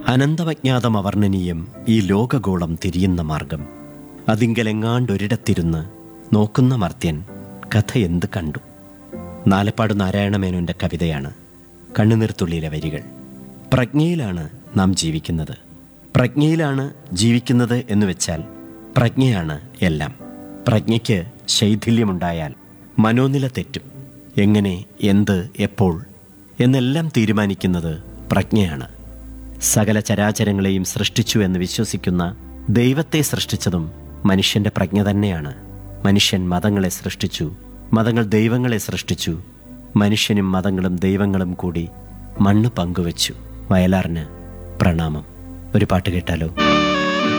അനന്തമജ്ഞാതം അവർണ്ണനീയം ഈ ലോകഗോളം തിരിയുന്ന മാർഗം അതിങ്കലെങ്ങാണ്ടൊരിടത്തിരുന്ന് നോക്കുന്ന മർത്യൻ കഥ എന്ത് കണ്ടു നാലപ്പാട് നാരായണമേനോന്റെ കവിതയാണ് കണ്ണുനീർത്തുള്ളിയിലെ വരികൾ പ്രജ്ഞയിലാണ് നാം ജീവിക്കുന്നത് പ്രജ്ഞയിലാണ് ജീവിക്കുന്നത് എന്ന് വെച്ചാൽ പ്രജ്ഞയാണ് എല്ലാം പ്രജ്ഞയ്ക്ക് ശൈഥില്യമുണ്ടായാൽ മനോനില തെറ്റും എങ്ങനെ എന്ത് എപ്പോൾ എന്നെല്ലാം തീരുമാനിക്കുന്നത് പ്രജ്ഞയാണ് സകല ചരാചരങ്ങളെയും സൃഷ്ടിച്ചു എന്ന് വിശ്വസിക്കുന്ന ദൈവത്തെ സൃഷ്ടിച്ചതും മനുഷ്യന്റെ പ്രജ്ഞ തന്നെയാണ് മനുഷ്യൻ മതങ്ങളെ സൃഷ്ടിച്ചു മതങ്ങൾ ദൈവങ്ങളെ സൃഷ്ടിച്ചു മനുഷ്യനും മതങ്ങളും ദൈവങ്ങളും കൂടി മണ്ണ് പങ്കുവച്ചു വയലാറിന് പ്രണാമം ഒരു പാട്ട് കേട്ടാലോ